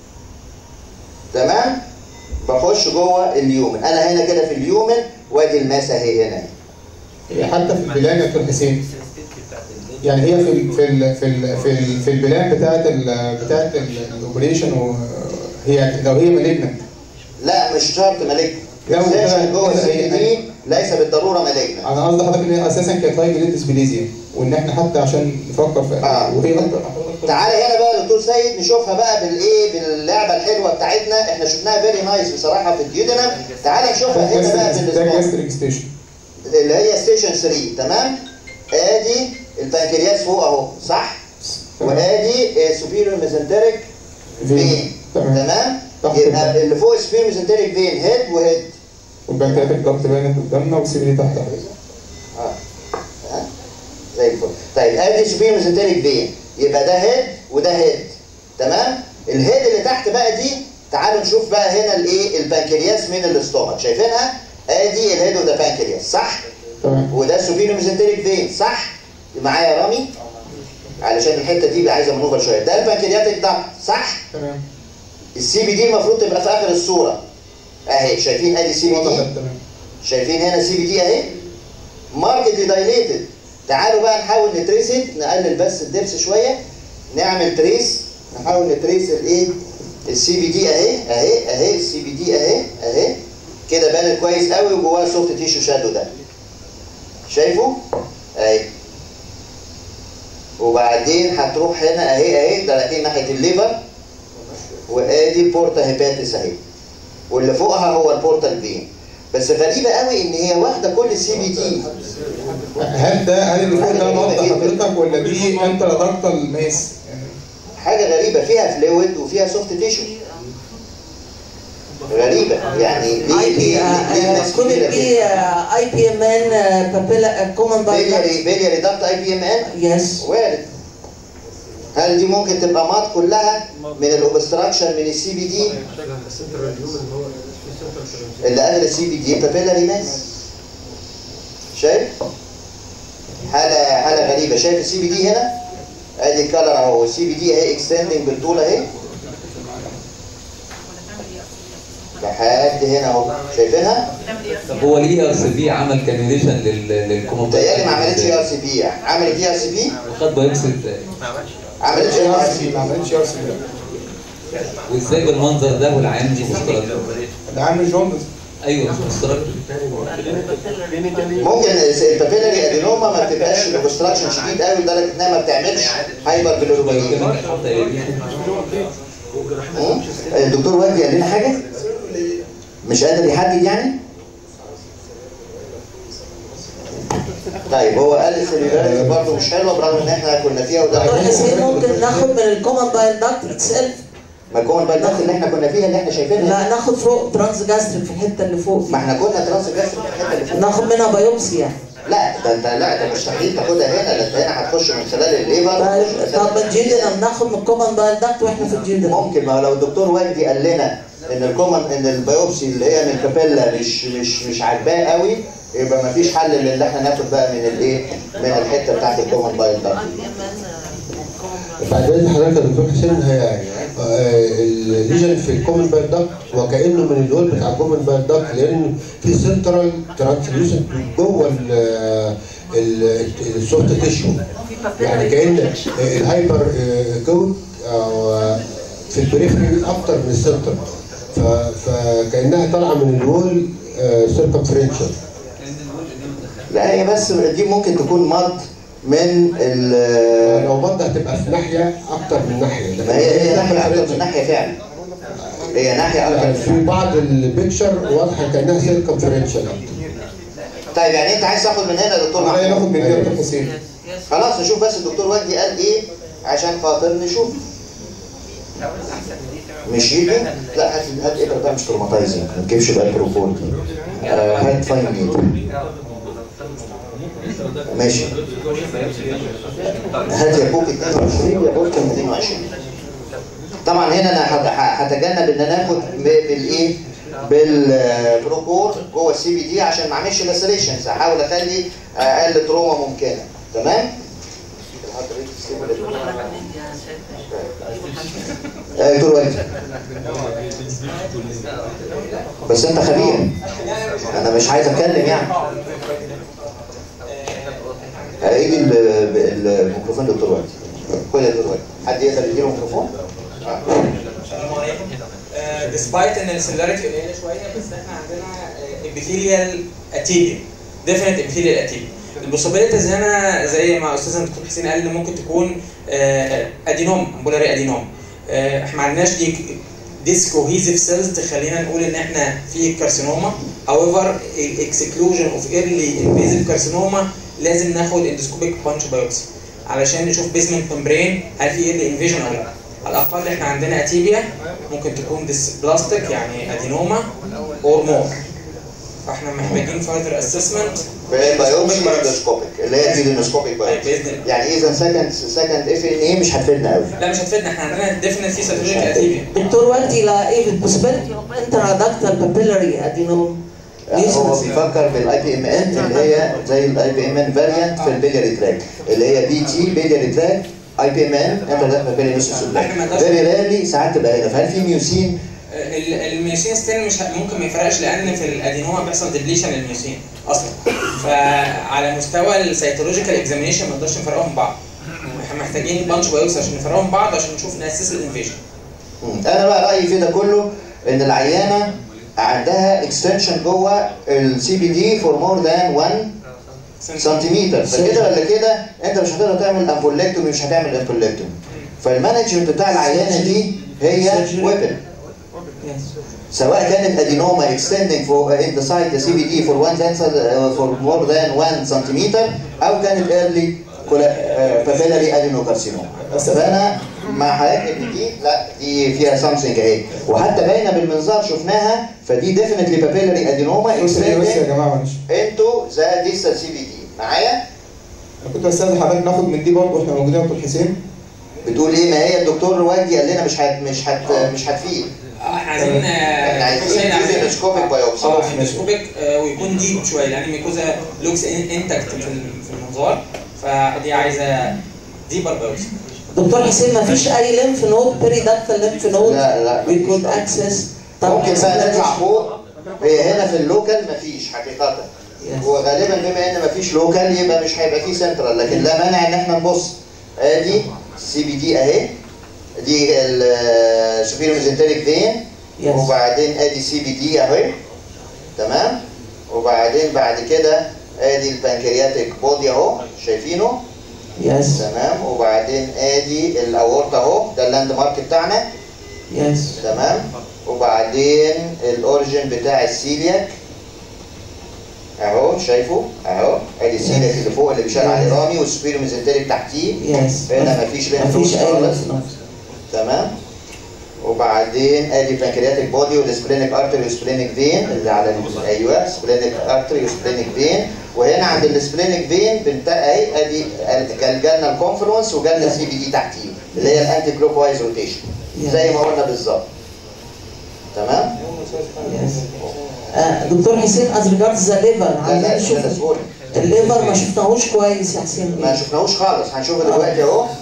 تمام بخش جوه اليومن انا هنا كده في اليومن وادي الماس اهي هنا هي حتى في البلان يا دكتور حسين يعني هي في ال في ال في ال في, ال في البلان بتاعت ال بتاعت الاوبريشن هي لو هي مالجنت لا مش شرط مالك لا، هو السيشن كده- جوه كده السي بي هي- دي ليس بالضروره مالجنا انا قصدي حضرتك ان هي اساسا كانت لايف ليت ديسبليزيا وان احنا حتى عشان نفكر في آه. وهي اكتر تعالى هنا بقى يا دكتور سيد نشوفها بقى بالايه باللعبه الحلوه بتاعتنا احنا شفناها فيري نايس بصراحه في الديودنا تعالى نشوفها هنا بقى ده بالسبوت جاستريك ستيشن اللي هي ستيشن 3 تمام ادي البنكرياس فوق اهو صح وادي السوبيريور ميزنتريك فين تمام تمام تحت يبقى اللي فوق السوبيريور ميزنتريك فين هيد وهيد والبنكرياتيك ضغط باينه قدامنا والسي دي تحت اه ها؟ زي الفل طيب ادي سوبيريور ميزنتريك فين يبقى ده هيد وده هيد تمام الهيد اللي تحت بقى دي تعالوا نشوف بقى هنا الايه البنكرياس من الاستومك شايفينها ادي الهيد وده بنكرياس صح تمام وده السوبيريور ميزنتريك فين صح معايا يا رامي علشان الحته دي عايزه منوفر شويه ده البنكرياتيك ضغط صح تمام السي بي دي المفروض تبقى في اخر الصوره اهي شايفين ادي سي بي دي وضحت تمام شايفين هنا سي بي دي اهي ماركتلي دايليتد تعالوا بقى نحاول نتريسد نقلل بس الدبس شويه نعمل تريس نحاول نتريس الايه السي بي دي اهي اهي اهي السي بي دي اهي اهي كده بانت كويس قوي وجواها سوفت تيشو شادو ده شايفه اهي وبعدين هتروح هنا اهي اهي ده رايحين ناحيه الليفر وادي البورتا هيباتس اهي واللي فوقها هو البورتال فين بس غريبه قوي ان هي واخده كل السي بي دي هل ده هل اللي فوق ده نقطه حضرتك ولا دي انت دكتال ماس حاجه غريبه فيها فلويد وفيها سوفت تيشو غريبه يعني ليه اي بي ليه ليه الناس كل كبيرة بي كده؟ اي بي ام ان بابيلا كومن بيلياري بيلياري ضغط اي بي ام ان يس وارد هل دي ممكن تبقى مات كلها من الاوبستراكشن من السي بي دي اللي قبل السي بي دي بابيلاري ماس شايف حاله حاله غريبه شايف السي بي دي هنا ادي الكلر اهو السي بي دي اهي اكستندنج بالطول اهي لحد هنا اهو شايفينها طب هو ليه ار سي بي عمل كانيوليشن للكومنت متهيألي ما عملتش اي ار سي بي عملت اي ار سي بي وخد بايوبسي ازاي؟ عملتش اي ار سي بي ما عملتش ار سي وازاي بالمنظر ده والعين دي مسترد ده عامل جوندس ايوه مش مسترد ممكن البابيلاري ادينوما ما بتبقاش الاوبستراكشن شديد قوي لدرجه انها ما بتعملش هايبر بيلوروبينيميا حتى ايه مم؟ الدكتور وجدي قال لنا حاجه مش قادر يحدد يعني طيب هو قال السيلولاريتي برضه مش حلوه برغم ان احنا كنا فيها وده دكتور حسين ممكن ناخد من الكومن بايل داكت اتسيلف ما كون بقى الضغط اللي احنا كنا فيها اللي احنا شايفينها لا ناخد فوق ترانس جاستريك في الحته اللي فوق ما دي احنا كنا ترانس جاستريك في الحته اللي فوق ناخد منها بايوبسي يعني لا ده انت لا ده مستحيل تاخدها هنا ده انت هنا هتخش من خلال الليفر طيب طب الجيودينم ناخد من الكومن بايل داكت واحنا في الجيودينم ممكن ما هو لو الدكتور وجدي قال لنا ان الكومن ان البيوبسي اللي هي من الكابيلا مش مش مش عاجباه قوي يبقى ما فيش حل الا ان احنا ناخد بقى من الايه من الحته بتاعت الكومن بايل ده بعد اذن حضرتك يا دكتور حسين هي آه، الليجن في الكومن بايل داكت وكانه من الول بتاع الكومن بايل داكت لان في سنترال ترانسليوشن جوه ال- ال- السوفت تيشو يعني كان الهايبر كود او في البريفري اكتر من السنتر ف- فكانها طالعه من الول سيركمفرنشال لا هي بس دي ممكن تكون مض من ال لو مضى هتبقى في ناحيه اكتر من ناحيه لكن ما هي هي ناحيه اكتر circumferential. من ناحيه فعلا هي ناحيه اكتر يعني من في ناحيه بعض البيكتشر واضحه كانها سيركمفرنشال طيب يعني انت عايز تاخد من هنا يا دكتور معايا ناخد محمود من دي دكتور حسين خلاص نشوف بس الدكتور وجدي قال ايه عشان خاطر نشوف مش يجي لا هات هات ابره بقى مش تروماتايزنج ما تجيبش بقى البروفول دي آه، هات فاين نيدل ماشي هات يا بوك 22 يا بوك 22 طبعا هنا انا هت- هتجنب ان انا اخد ب- بالايه بالبروكور جوه السي بي دي عشان ما اعملش لاسريشنز هحاول اخلي اقل تروما ممكنه تمام آه، دكتور وجدي بس انت خبير انا مش عايز اتكلم يعني هيجي ال- ال- الميكروفون دكتور وجدي خد يا دكتور وجدي حد يقدر يديله ميكروفون؟ آه. ديسبايت ان السيلاريتي قليله شويه بس احنا عندنا ابيثيليال اتيبيا ديفينيت ابيثيليال اتيبيا البوسيبيليتيز هنا زي ما استاذ دكتور حسين قال ان ممكن تكون ادينوم امبولاري ادينوم احنا ما عندناش دي ديس كوهيزيف سيلز تخلينا نقول ان احنا في كارسينوما however الاكسكلوجن اوف ايرلي انفيزيف كارسينوما لازم ناخد اندوسكوبيك بانش بايوبسي علشان نشوف بيزمنت ممبرين هل في ايرلي انفيجن او لا على الاقل احنا عندنا اتيبيا ممكن تكون ديس بلاستيك يعني ادينوما اور مور فاحنا محتاجين فايتر اسسمنت بايوبسي اندوسكوبيك اللي هي دي الاندوسكوبيك بايوبسي باذن الله يعني اذا سكند سكند اف ان ايه مش هتفيدنا قوي لا مش هتفيدنا احنا عندنا ديفينتلي سيرولوجيك اتيبيا دكتور وجدي لا ايه البوسيبيلتي اوف انترادكتال بابيلاري ادينوم هو بيفكر بالاي بي ام ان اللي هي زي الاي بي ام ان فاريانت في البيلياري تراك اللي هي بي تي بيلياري تراك اي بي ام ان انت ده بيلياري نص فيري ريرلي ساعات تبقى هنا فهل في ميوسين ال- الميوسين ستيل مش ه- ممكن ما يفرقش لان في الادينوما بيحصل ديبليشن للميوسين اصلا فعلى مستوى السيتولوجيكال اكزامينيشن ما نقدرش نفرقهم من بعض احنا محتاجين بانش بايوكس عشان نفرقهم من بعض عشان نشوف ناسس الانفيجن انا بقى رايي في ده كله ان العيانه عندها اكستنشن جوه السي بي دي فور مور ذان 1 سنتيمتر فكده ولا كده انت مش هتقدر تعمل امبولكتومي مش هتعمل امبولكتومي فالمانجمنت بتاع العيانه دي هي ويبن سواء كانت ادينوما اكستندنج فور ان ذا سايت سي بي دي فور 1 فور مور ذان 1 سنتيمتر او كانت ايرلي بابيلاري ادينوكارسينوما فانا مع حضرتك ان دي لا دي فيها سامثينج اهي وحتى باينه بالمنظار شفناها فدي ديفينتلي بابيلاري ادينوما بص يا بس يا اكستندنج جماعه معلش انتو ذا ديستال سي بي دي معايا انا كنت بستاذن حضرتك ناخد من دي برضه احنا موجودين يا دكتور حسين بتقول ايه ما هي الدكتور وجدي قال لنا مش هت مش هت مش هتفيد احنا عايزين احنا عايزين نعمل اندوسكوبيك بايوبسي اه اندوسكوبيك آه، ويكون ديب شويه لان الميكوزا لوكس انتكت في ال- في المنظار فدي عايزه ديبر بايوبسي دكتور حسين ما فيش اي ليمف نود بيريدكتال ليمف نود لا لا we could access ممكن بقى نطلع فوق هي هنا في اللوكال مفيش حقيقة وغالبا بما ان مفيش لوكال يبقى مش هيبقى فيه سنترال لكن لا مانع ان احنا نبص ادي سي بي دي اهي دي السوبيرو ميزنتريك فين Yes. وبعدين ادي سي بي دي اهي تمام وبعدين بعد كده ادي البنكرياتيك بودي اهو شايفينه يس تمام وبعدين ادي الاورطه اهو ده اللاند مارك بتاعنا يس تمام وبعدين الاوريجن بتاع السيلياك اهو شايفه اهو ادي السيلياك اللي فوق اللي بيشال عليه رامي والسبيرو ميزنتريك تحتيه يس هنا مفيش لينف مفيش نود اي خالص lymph node. تمام وبعدين ادي البنكرياتيك بودي والسبلينيك ارتري والسبلينيك فين اللي على ال- ايوه سبلينيك ارتري والسبلينيك فين وهنا عند السبلينيك فين بنت اهي ادي ال- جالنا الكونفرنس وجالنا السي بي دي تحتيه اللي هي الانتي كلوك وايز روتيشن زي ما قلنا بالظبط تمام يس آه، دكتور حسين از ريجاردز ذا ليفر لا عايزين لا نشوف ده سهوله الليفر ما شفناهوش كويس يا حسين ما شفناهوش خالص هنشوفه دلوقتي اهو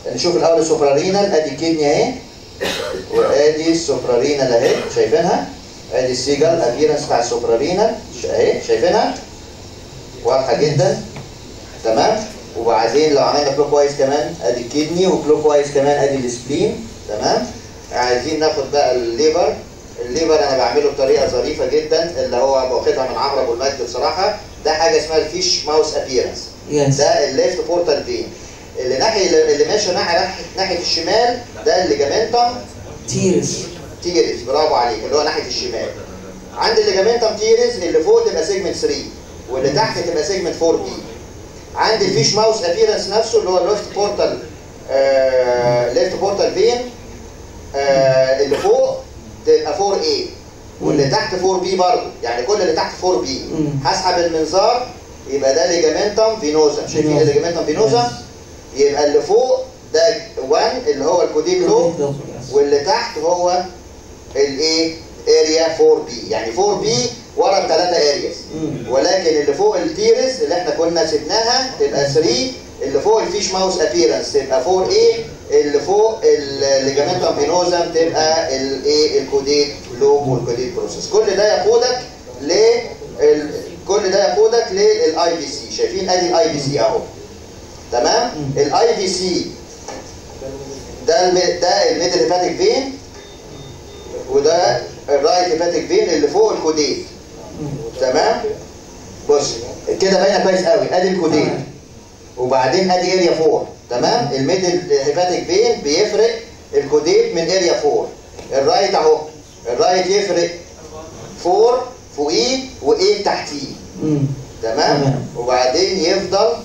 نشوف الاول السوبرارينال ادي كدني اهي وادي السوبرارينال اهي شايفينها ادي السيجل ابيرنس بتاع السوبرارينال ش- اهي شايفينها واضحه جدا تمام وبعدين لو عملنا كلوك وايز كمان ادي الكدني وكلوك وايز كمان ادي السبلين تمام عايزين ناخد بقى الليبر الليبر انا بعمله بطريقه ظريفه جدا اللي هو باخدها من عمرو ابو المجد بصراحه ده حاجه اسمها الفيش ماوس ابيرنس يس ده الليفت بورتال فين اللي ناحيه اللي ماشي ناحيه ناحيه ناحيه الشمال ده الليجامنتم تيرس تيرز برافو عليك اللي هو ناحيه الشمال عند الليجامنتم تيرز اللي فوق تبقى سيجمنت 3 واللي تحت تبقى سيجمنت 4 بي عند الفيش ماوس ابيرنس نفسه اللي هو الليفت بورتال ليفت بورتال فين اللي فوق تبقى 4 a واللي تحت 4 بي برضه يعني كل اللي تحت 4 بي مم. هسحب المنظار يبقى ده ليجامنتم فينوزا شايفين فينوزا. الليجامنتم فينوزا يبقى اللي فوق ده 1 اللي هو الكوديك لوب واللي تحت هو الايه اريا 4 بي يعني 4 بي ورا الثلاثه ارياز ولكن اللي فوق التيرس اللي احنا كنا سبناها تبقى 3 اللي فوق الفيش ماوس ابيرنس تبقى 4 a اللي فوق الليجامنتم فينوزم تبقى الايه الكوديت لوب والكوديت بروسيس كل ده يقودك ل ال- كل ده يقودك للاي بي سي شايفين ادي الاي بي سي اهو تمام الاي بي سي ده الم... ده الميدل هيباتيك فين وده الرايت هيباتيك فين اللي فوق الكوديت تمام بص كده باينه كويس قوي ادي الكوديت وبعدين ادي اريا 4 تمام الميدل هيباتيك فين بيفرق الكوديت من اريا 4 الرايت اهو الرايت يفرق 4 فوقيه و8 تحتيه مم. تمام تمام. وبعدين يفضل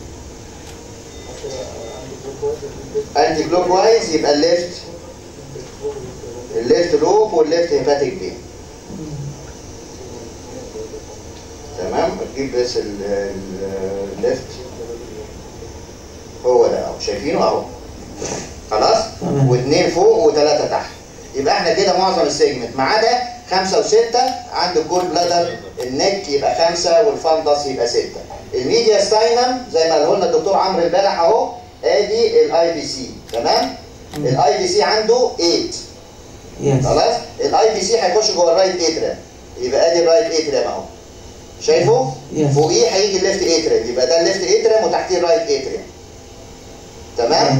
انتي كلوك وايز يبقى الليفت الليفت لوب والليفت هيباتيك فين تمام تجيب بس ال- ال- الليفت هو ده اهو شايفينه اهو خلاص تمام. واثنين فوق وثلاثه تحت يبقى احنا كده معظم السيجمنت ما عدا خمسه وسته عند الجول بلادر النك يبقى خمسه والفندس يبقى سته الميديا ستاينم زي ما قاله لنا الدكتور عمرو امبارح اهو ادي الاي بي سي تمام الاي بي سي عنده 8 يس خلاص الاي بي سي هيخش جوه الرايت اتريم يبقى ادي الرايت اتريم اهو شايفه Yes. فوقيه هيجي الليفت اتريم يبقى ده الليفت اتريم وتحتيه الرايت اتريم تمام يس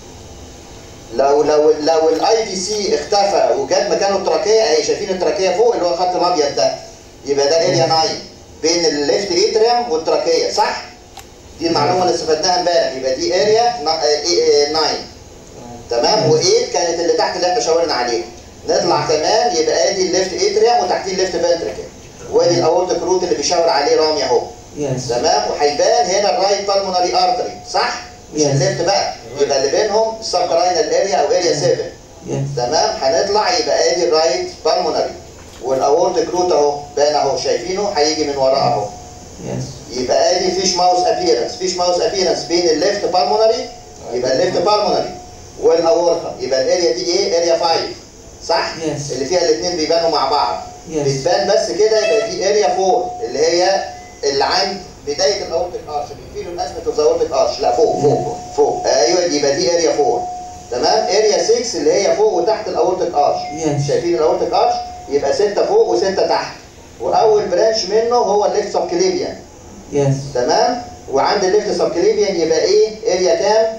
لو لو لو الاي بي سي اختفى وجات مكانه التراكيه اهي شايفين التراكيه فوق اللي هو الخط الابيض ده يبقى ده اريا 9 بين الليفت اتريم والتراكيه صح؟ دي المعلومه اللي استفدناها امبارح يبقى دي اريا 9 تمام و8 كانت اللي تحت اللي احنا شاورنا عليها نطلع كمان يبقى ادي الليفت اتريم وتحتيه الليفت فنتركل وادي الاورتيك روت اللي بيشاور عليه رامي اهو يس تمام وهيبان هنا الرايت بالمونري ارتري صح؟ مش Yes. الليفت بقى يبقى اللي بينهم السبكراينال اريا او اريا 7 يس تمام هنطلع يبقى ادي الرايت بالمونري والاورتيك روت اهو بان اهو شايفينه هيجي من وراه اهو يس يبقى ادي فيش ماوس ابييرنس فيش ماوس ابييرنس بين الليفت بالمونري يبقى الليفت بالمونري والاورطه يبقى الاريا دي ايه اريا 5 صح Yes. اللي فيها الاثنين بيبانوا مع بعض Yes. بتبان بس كده يبقى دي اريا 4 اللي هي اللي عند بدايه الاورتيك ارش بيفيلوا الاسمه اوف ذا اورتيك ارش لا فوق فوق فوق ايوه دي يبقى دي اريا 4 تمام اريا 6 اللي هي فوق وتحت الاورتيك ارش Yes. شايفين الاورتيك ارش يبقى 6 فوق و6 تحت واول برانش منه هو الليفت سبكليبيان يس تمام وعند الليفت سبكليبيان يبقى ايه اريا كام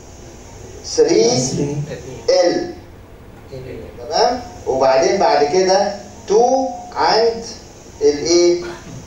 3 ال تمام وبعدين بعد كده 2 عند الايه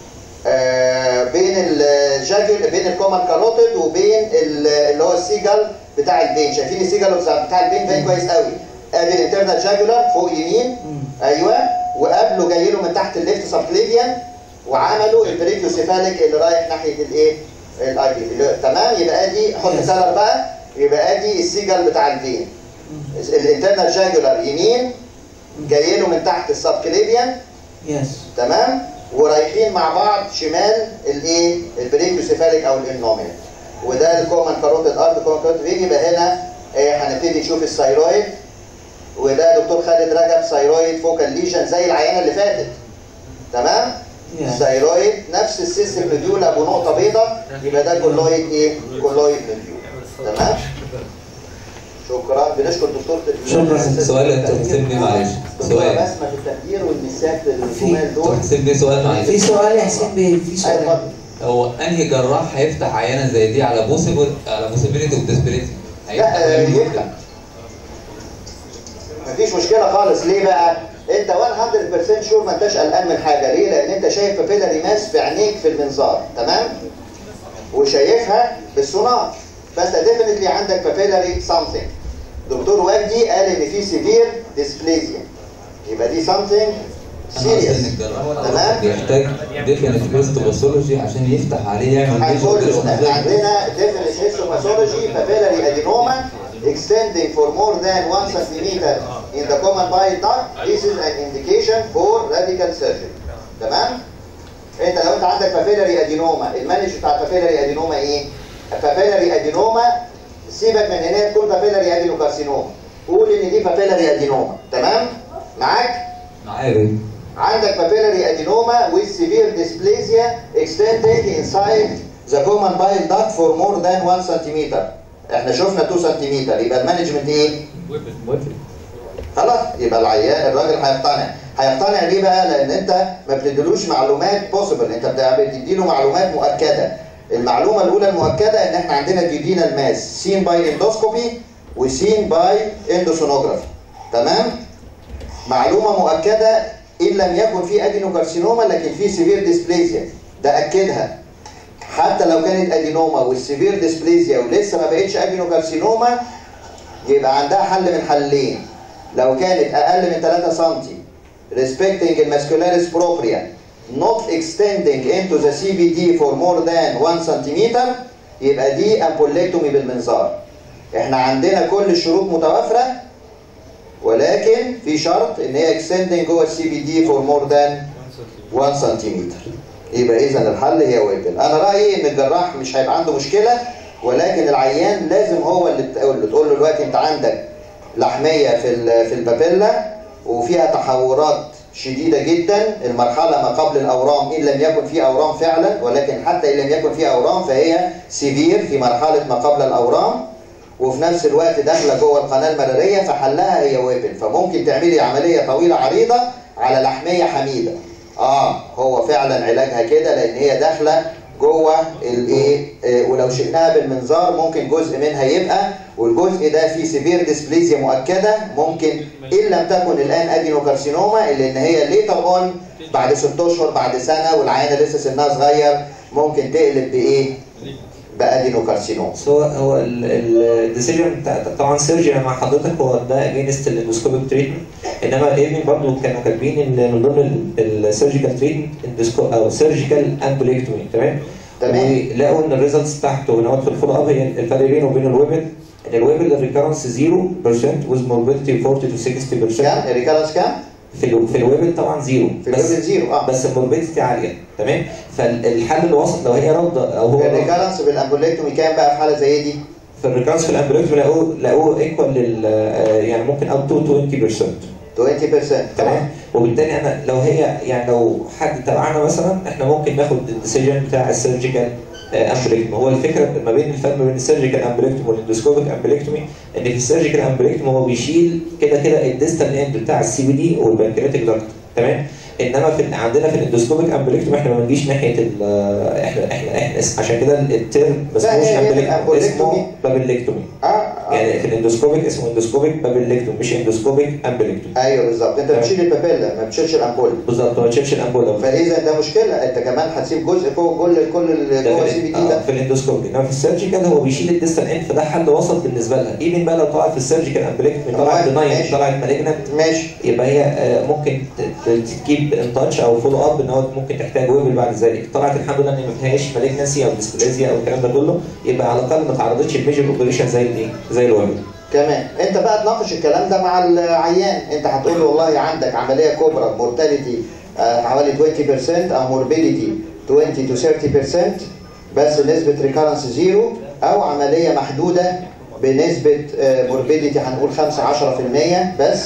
آه بين الجاجل بين الكومن كاروتيد وبين ال- اللي هو السيجل بتاع البين شايفين السيجل بتاع البين باين كويس قوي ادي الانترنال جاجولار فوق يمين ايوه وقبله جاي له من تحت الليفت سبكليفيان وعملوا البريكيوسيفاليك اللي رايح ناحيه الايه الاي بي تمام يبقى ادي حط Yes. سلر بقى يبقى ادي السيجل بتاع البين الانترنال جاجولار يمين جاي له من تحت السبكليفيان يس تمام ورايحين مع بعض شمال الايه البريكيوسيفاليك او الانومينال وده الكومن كاروتيد ارض كومن كاروتيد فين يبقى هنا آه، هنبتدي نشوف الثايرويد وده دكتور خالد رجب ثايرويد فوكال ليجن زي العينه اللي فاتت تمام يس الثايرويد نفس السيستم نوديول ابو نقطه بيضاء يبقى ده كولويد ايه كولويد نوديول تمام شكرا بنشكر دكتور شكرا سؤال يا دكتور حسين بيه معلش دكتورة سؤال بسمة في التخدير والمسات الجمال دول دكتور حسين بيه سؤال معلش في سؤال يا حسين بيه في سؤال هو انهي جراح هيفتح عيانه زي دي على بوسيبل على بوسيبيليتي وديسبيليتي لا آه، يفتح مفيش مشكله خالص ليه بقى انت 100% شور ما انتش قلقان من حاجه ليه لان انت شايف بابيلاري ماس في عينيك في المنظار تمام وشايفها بالسونار فانت ديفنتلي عندك بابيلاري سامثينج دكتور وجدي قال ان في سيفير ديسبليزيا يبقى دي سامثينج سيريس تمام بيحتاج ديفينيت هيستوباثولوجي عشان يفتح عليه يعمل هنقول له فيجوال احنا عندنا definite histopathology papillary adenoma extending for more than 1 centimeter in the common bile duct this is an indication for radical surgery تمام انت لو انت عندك papillary adenoma المانج بتاع papillary adenoma ايه papillary adenoma سيبك من ان هي تكون papillary adenocarcinoma قول ان دي papillary adenoma تمام معاك معايا عندك papillary adenoma with severe dysplasia extending inside the common bile duct for more than 1 cm. احنا شفنا 2 سم يبقى المانجمنت ايه؟ خلاص يبقى العيان الراجل هيقتنع هيقتنع ليه بقى؟ لان انت ما بتديلوش معلومات بوسيبل انت بتديله معلومات مؤكده. المعلومه الاولى المؤكده ان احنا عندنا جدينا الماس سين باي اندوسكوبي وسين باي اندوسونوجرافي. تمام؟ معلومه مؤكده ان لم يكن في ادينوكارسينوما لكن في سيفير ديسبليزيا ده اكدها حتى لو كانت ادينوما والسيفير ديسبليزيا ولسه ما بقتش ادينوكارسينوما يبقى عندها حل من حلين لو كانت اقل من 3 سم respecting الماسكولاريس بروبريا not extending into the CBD for more than 1 cm يبقى دي امبوليكتومي بالمنظار احنا عندنا كل الشروط متوافره ولكن في شرط ان هي extending جوه السي بي دي for more than 1 سنتيمتر يبقى اذا الحل هي ويبل انا رايي ان الجراح مش هيبقى عنده مشكله ولكن العيان لازم هو اللي تقول له تقول له دلوقتي انت عندك لحميه في ال- في البابيلا وفيها تحورات شديده جدا المرحله ما قبل الاورام ان لم يكن في اورام فعلا ولكن حتى ان لم يكن في اورام فهي سيفير في مرحله ما قبل الاورام وفي نفس الوقت داخله جوه القناه المراريه فحلها هي ويبل فممكن تعملي عمليه طويله عريضه على لحميه حميده اه هو فعلا علاجها كده لان هي داخله جوه الايه آه، ولو شئناها بالمنظار ممكن جزء منها يبقى والجزء ده فيه سيفير ديسبليزيا مؤكده ممكن ان لم تكن الان ادينوكارسينوما اللي ان هي ليتر اون بعد ست اشهر بعد سنه والعينه لسه سنها صغير ممكن تقلب بايه؟ بادينوكارسينوما بس هو هو الديسيجن بتاع طبعا سيرجري مع حضرتك هو ده اجينست الاندوسكوبيك تريتمنت انما الايمن برضه كانوا كاتبين ان من ضمن السيرجيكال تريتمنت او سيرجيكال امبوليكتومي تمام تمام. ولقوا ان الريزلتس بتاعته هنا في الفولو اب هي الفرق بينه وبين الويبل ان الويبل الريكارنس 0% with morbidity 40 to 60% كام؟ الريكارنس كام؟ في ال في الويبل طبعا زيرو في الويبل زيرو اه بس الموربيديتي عاليه تمام فالحل الوسط لو هي رافضه او هو رافض- الريكارنس بالامبوليكتومي كام بقى في حاله زي دي؟ في الريكارنس في الامبوليكتومي لقوه لقوه ايكوال لل آه، يعني ممكن اب تو 20% 20% تمام وبالتالي انا لو هي يعني لو حد تبعنا مثلا احنا ممكن ناخد الديسيجن بتاع السيرجيكال امبليكتومي هو الفكره ما بين الفرق ما بين السيرجيكال امبليكتومي والاندوسكوبيك امبليكتومي ان في السيرجيكال امبليكتومي هو بيشيل كده كده الديستال اند بتاع السي بي دي والبنكرياتيك داكت تمام انما في عندنا في الاندوسكوبيك امبليكتومي احنا ما بنجيش ناحيه ال احنا احنا احنا اس- عشان كده الترم ما لا، اسموش هي- هي امبليكتومي الأمبوليكتومي. اسمه بابيليكتومي اه يعني في الاندوسكوبيك اسمه اندوسكوبيك بابيليكتومي مش اندوسكوبيك امبليكتومي ايوه بالظبط انت بتشيل البابيلا ما بتشيلش الامبول بالظبط ما تشيلش الامبولا فاذا ده مشكله انت كمان هتسيب جزء فوق كل كل ال- ده جوه في السي بي ال- دي آه، ده في الاندوسكوبي انما في السيرجيكال هو بيشيل الديستال اند فده حل وسط بالنسبه لها ايفن بقى لو طلعت في السيرجيكال امبليكتومي طلعت تمام، بناين ماشي. طلعت مالجنت ماشي يبقى هي آه، ممكن ت- ت- تجيب ان تاتش او فولو اب ان هو ممكن تحتاج ويبل بعد ذلك طلعت الحمد لله ان ما فيهاش مالجنسي او ديسبليزيا او الكلام ده كله يبقى على الاقل ما تعرضتش لميجر اوبريشن زي الايه زي الويبل كمان انت بقى تناقش الكلام ده مع العيان انت هتقول له والله عندك عمليه كبرى مورتاليتي حوالي 20% او موربيديتي 20 to 30% بس نسبه ريكارنس زيرو او عمليه محدوده بنسبه موربيديتي هنقول 5 10% بس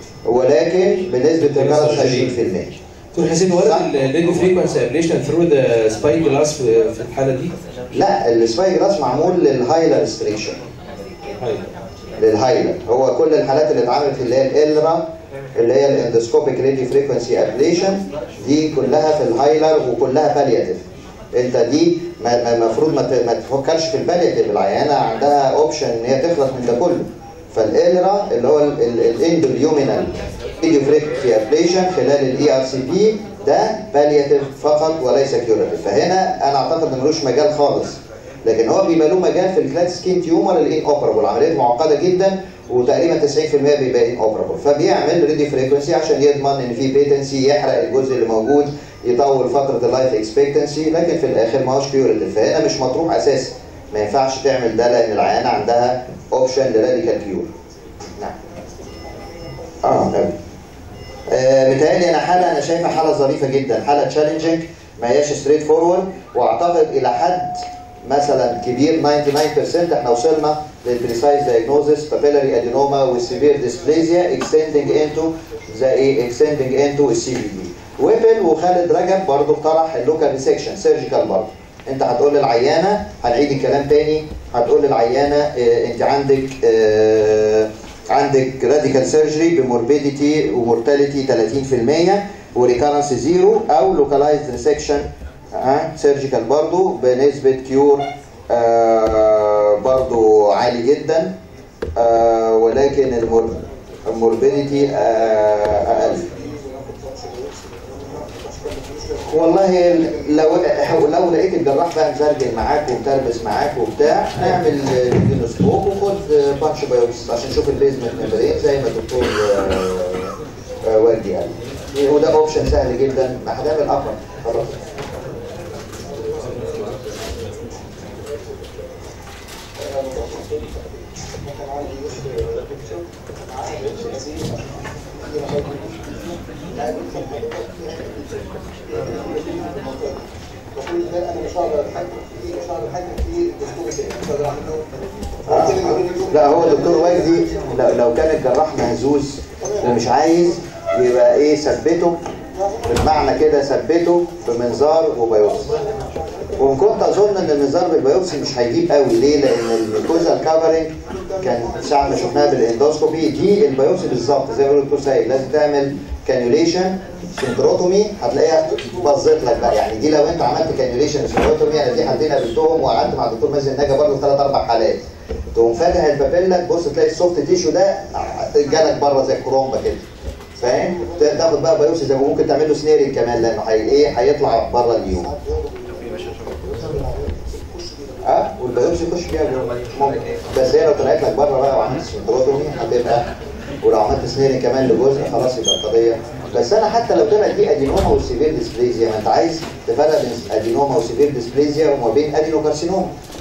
ولكن بنسبه ريكارنس 20% دكتور حسين وارد الراديو فريكونسي ابليشن ثرو ذا سبايك جلاس في في الحاله دي؟ لا السباي جراس معمول للهايلر ريستريكشن للهايلر هو كل الحالات اللي اتعملت اللي هي الالرا اللي هي الاندوسكوبيك راديو فريكونسي ابليشن دي كلها في الهايلر وكلها بالياتيف انت دي المفروض ما ت- ما تفكرش في البالياتيف العيانه عندها اوبشن ان هي تخلص من ده كله فالالرا اللي هو الاندوليومينال راديو فريكونسي ابليشن خلال الاي ار سي بي ده بالياتيف فقط وليس كيوراتيف فهنا انا اعتقد ان ملوش مجال خالص لكن هو بيبقى له مجال في الكلات سكين تيومر الان اوبرابل عمليات معقده جدا وتقريبا 90% بيبقى ان اوبرابل فبيعمل ريدي فريكونسي عشان يضمن ان في بيتنسي يحرق الجزء اللي موجود يطول فتره اللايف اكسبكتنسي لكن في الاخر ما هوش كيوريتيف فهنا مش مطروح اساسا ما ينفعش تعمل ده لان العيانه عندها اوبشن لراديكال كيور نعم اه نعم آه، متهيألي انا حاله انا شايفها حاله ظريفه جدا حاله تشالنجينج ما هياش ستريت فورورد واعتقد الى حد مثلا كبير 99% احنا وصلنا للبريسايز دايجنوزس بابيلاري ادينوما والسيفير ديسبليزيا اكستندنج انتو زي ايه اكستندنج انتو السي بي دي ويبل وخالد رجب برضو اقترح اللوكال ريسكشن سيرجيكال برضو انت هتقول للعيانه هنعيد الكلام تاني هتقول للعيانه اه انت عندك اه عندك راديكال سيرجري بموربيديتي ومورتاليتي 30% وريكارنس زيرو او لوكالايزد ريسكشن سيرجيكال برضو بنسبة كيور آه برضو عالي جدا آه ولكن المور الموربيديتي آه اقل والله لو لو لقيت الجراح بقى مزرجن معاك ومتربس معاك وبتاع نعمل دينوسكوب وخد بانش بايوبس عشان نشوف البيزمنت ممبرين زي ما الدكتور آه، آه، وجدي قال وده اوبشن سهل جدا ما هنعمل ابر خلاص آه. لا هو دكتور وجدي لو, لو كان الجراح مهزوز ومش عايز يبقى ايه ثبته بالمعنى كده ثبته بمنظار وبيوبسي وان كنت اظن ان المنظار بالبيوبسي مش هيجيب قوي ليه لان الميكوزا كفرنج كان ساعه ما شفناها بالاندوسكوبي دي البيوبسي بالظبط زي ما بيقول الدكتور سيد لازم تعمل كانيوليشن سنكروتومي هتلاقيها باظت لك بقى يعني دي لو انت عملت كانيوليشن سنكروتومي انا دي حالتين قابلتهم وقعدت مع الدكتور مازن نجا برضه ثلاث اربع حالات تقوم فاتح البابيلا تبص تلاقي السوفت تيشو ده جالك بره زي الكرومبا كده فاهم تاخد بقى بايوسي زي ما ممكن تعمل له سنيرنج كمان لانه هي ايه هيطلع بره اليوم اه والبيوبسي يخش فيها جوه. ممكن بس هي لو طلعت لك بره بقى وعملت سندروتومي هتبقى ولو عملت سنيرنج كمان لجزء خلاص يبقى القضيه بس انا حتى لو طلعت دي ادينوما وسيفير ديسبليزيا ما انت عايز تفرق بين ادينوما وسيفير ديسبليزيا وما بين ادينوكارسينوما